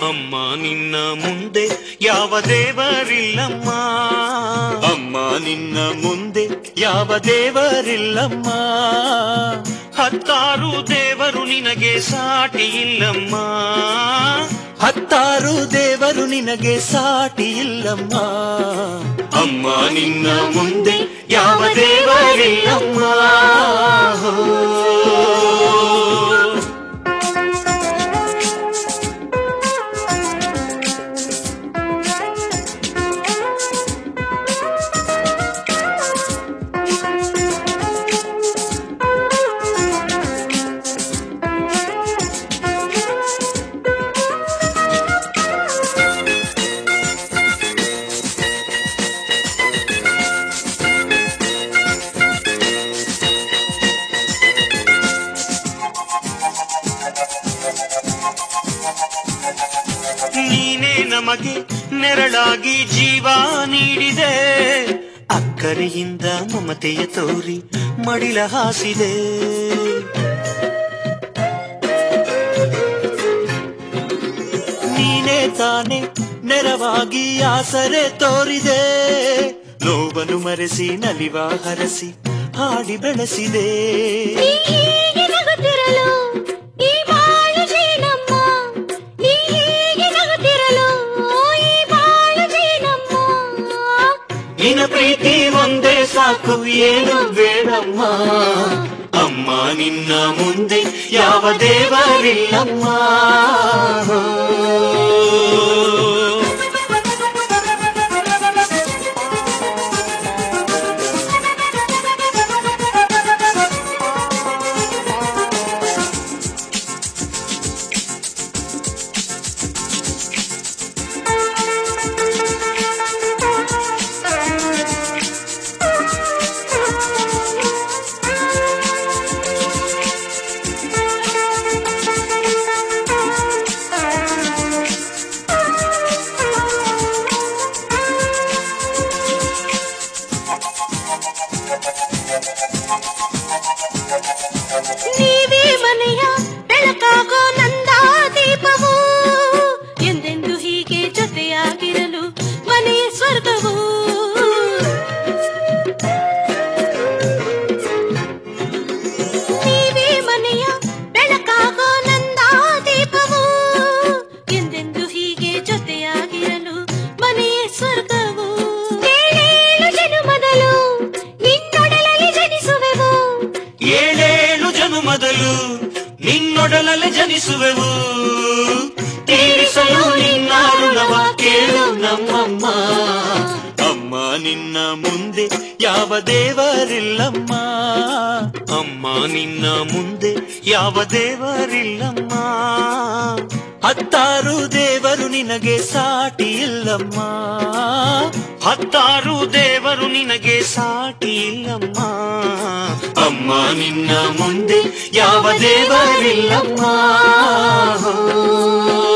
ಅಮ್ಮ ನಿನ್ನ ಮುಂದೆ ಯಾವ ದೇವರಿಲ್ಲಮ್ಮ ಅಮ್ಮ ನಿನ್ನ ಮುಂದೆ ಯಾವ ದೇವರಿಲ್ಲಮ್ಮ ಹತ್ತಾರು ದೇವರು ನಿನಗೆ ಸಾಟಿ ಇಲ್ಲಮ್ಮ ಹತ್ತಾರು ದೇವರು ನಿನಗೆ ಸಾಟಿ ಇಲ್ಲಮ್ಮ ಅಮ್ಮ ನಿನ್ನ ಮುಂದೆ ಯಾವ ದೇವರಿಲ್ಲಮ್ಮ ನೀನೇ ನಮಗೆ ನೆರಳಾಗಿ ಜೀವ ನೀಡಿದೆ ಅಕ್ಕರೆಯಿಂದ ಮಮತೆಯ ತೋರಿ ಮಡಿಲ ಹಾಸಿದೆ ನೀನೇ ತಾನೆ ನೆರವಾಗಿ ಆಸರೆ ತೋರಿದೆ ನೋವನ್ನು ಮರೆಸಿ ನಲಿವ ಹರಸಿ ಹಾಡಿ ಬೆಳೆಸಿದೆ ನೀ ಹೀಗೆ ನಗುತ್ತಿರಲು ಈ ಬಾಳು ಜೇನಮ್ಮ ನೀ ಹೀಗೆ ನಗುತ್ತಿರಲು ಈ ಬಾಳು ಜೇನಮ್ಮ ನಿನ್ನ ಪ್ರೀತಿ ಒಂದೇ ಸಾಕು ಏನು ಬೇಡಮ್ಮ ಅಮ್ಮ ನಿನ್ನ ಮುಂದೆ ಯಾವ ದೇವರಿಲ್ಲಮ್ಮ ನೀವೇ ಮನೆಯ ಬೆಳಕಾಗೋ ನಂದ ದೀಪವು ಎಂದೆಂದು ಹೀಗೆ ಜೊತೆಯಾಗಿರಲು ಮನೆಯ ಸ್ವರ್ಗವು ನೀವೇ ಮನೆಯ ಬೆಳಕಾಗೋ ನಂದ ದೀಪವು ಎಂದೆಂದು ಹೀಗೆ ಜೊತೆಯಾಗಿರಲು ಮನೆಯ ಸ್ವರ್ಗವು ಏಳೇಳು ಜನುಮದಲು ನಿನ್ನೊಡಲಲ್ಲಿ ಜನಿಸುವೆವು ಏಳೇಳು ಜನುಮದಲು ನಿನ್ನೊಡಲಲ್ಲಿ ಜನಿಸುವೆವು ತೀರಿಸಲು ನಿನ್ನ ಋಣವ ಕೇಳು ನಮ್ಮಮ್ಮ ಅಮ್ಮ ನಿನ್ನ ಮುಂದೆ ಯಾವ ದೇವರಿಲ್ಲಮ್ಮ ಅಮ್ಮ ನಿನ್ನ ಮುಂದೆ ಯಾವ ದೇವರಿಲ್ಲಮ್ಮ ಹತ್ತಾರು ದೇವರು ನಿನಗೆ ಸಾಟಿ ಇಲ್ಲಮ್ಮ ಹತ್ತಾರು ದೇವರು ನಿನಗೆ ಸಾಟಿ ಇಲ್ಲಮ್ಮ ಅಮ್ಮ ನಿನ್ನ ಮುಂದೆ ಯಾವ ದೇವರಿಲ್ಲಮ್ಮ